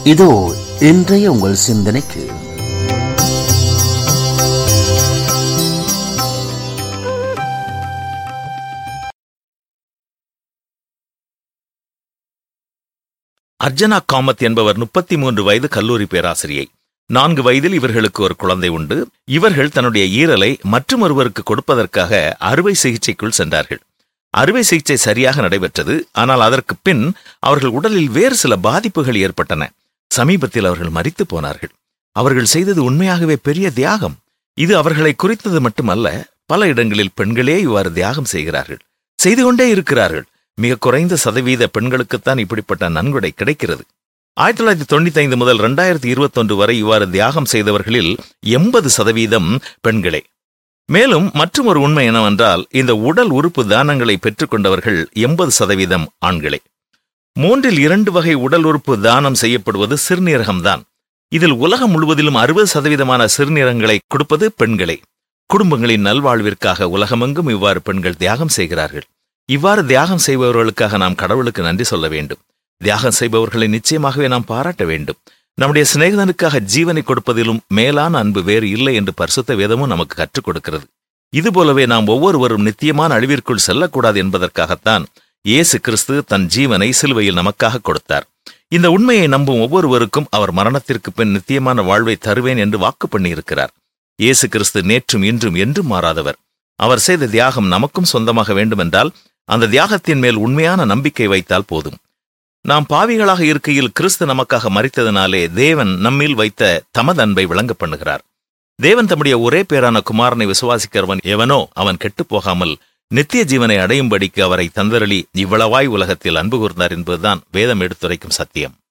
இதோ இன்றைய உங்கள் சிந்தனைக்கு அர்ஜனா காமத் என்பவர் முப்பத்தி மூன்று வயது கல்லூரி பேராசிரியை நான்கு வயதில் இவர்களுக்கு ஒரு குழந்தை உண்டு இவர்கள் தன்னுடைய ஈரலை மற்றொருவருக்கு கொடுப்பதற்காக அறுவை சிகிச்சைக்குள் சென்றார்கள் அறுவை சிகிச்சை சரியாக நடைபெற்றது ஆனால் அதற்கு பின் அவர்கள் உடலில் வேறு சில பாதிப்புகள் ஏற்பட்டன சமீபத்தில் அவர்கள் மரித்து போனார்கள் அவர்கள் செய்தது உண்மையாகவே பெரிய தியாகம் இது அவர்களை குறித்தது மட்டுமல்ல பல இடங்களில் பெண்களே இவ்வாறு தியாகம் செய்கிறார்கள் செய்து கொண்டே இருக்கிறார்கள் மிக குறைந்த சதவீத பெண்களுக்குத்தான் இப்படிப்பட்ட நன்கொடை கிடைக்கிறது ஆயிரத்தி தொள்ளாயிரத்தி தொண்ணூத்தி ஐந்து முதல் ரெண்டாயிரத்தி இருபத்தொன்று வரை இவ்வாறு தியாகம் செய்தவர்களில் எண்பது சதவீதம் பெண்களே மேலும் மற்றும் ஒரு உண்மை என்னவென்றால் இந்த உடல் உறுப்பு தானங்களை பெற்றுக்கொண்டவர்கள் எண்பது சதவீதம் ஆண்களே மூன்றில் இரண்டு வகை உடல் உறுப்பு தானம் செய்யப்படுவது சிறுநீரகம்தான் இதில் உலகம் முழுவதிலும் அறுபது சதவீதமான சிறுநீரகங்களை கொடுப்பது பெண்களே குடும்பங்களின் நல்வாழ்விற்காக உலகமெங்கும் இவ்வாறு பெண்கள் தியாகம் செய்கிறார்கள் இவ்வாறு தியாகம் செய்பவர்களுக்காக நாம் கடவுளுக்கு நன்றி சொல்ல வேண்டும் தியாகம் செய்பவர்களை நிச்சயமாகவே நாம் பாராட்ட வேண்டும் நம்முடைய சிநேகிதனுக்காக ஜீவனை கொடுப்பதிலும் மேலான அன்பு வேறு இல்லை என்று பரிசுத்த வேதமும் நமக்கு கற்றுக் கொடுக்கிறது இதுபோலவே நாம் ஒவ்வொருவரும் நித்தியமான அழிவிற்குள் செல்லக்கூடாது என்பதற்காகத்தான் இயேசு கிறிஸ்து தன் ஜீவனை சிலுவையில் நமக்காக கொடுத்தார் இந்த உண்மையை நம்பும் ஒவ்வொருவருக்கும் அவர் மரணத்திற்கு பின் நித்தியமான வாழ்வை தருவேன் என்று வாக்கு பண்ணியிருக்கிறார் இயேசு கிறிஸ்து நேற்றும் இன்றும் என்றும் மாறாதவர் அவர் செய்த தியாகம் நமக்கும் சொந்தமாக வேண்டுமென்றால் அந்த தியாகத்தின் மேல் உண்மையான நம்பிக்கை வைத்தால் போதும் நாம் பாவிகளாக இருக்கையில் கிறிஸ்து நமக்காக மறித்ததினாலே தேவன் நம்மில் வைத்த தமது அன்பை விளங்க பண்ணுகிறார் தேவன் தம்முடைய ஒரே பேரான குமாரனை விசுவாசிக்கிறவன் எவனோ அவன் கெட்டுப் போகாமல் நித்திய ஜீவனை அடையும்படிக்கு அவரை தந்தரளி இவ்வளவாய் உலகத்தில் அன்பு கூர்ந்தார் என்பதுதான் வேதம் எடுத்துரைக்கும் சத்தியம்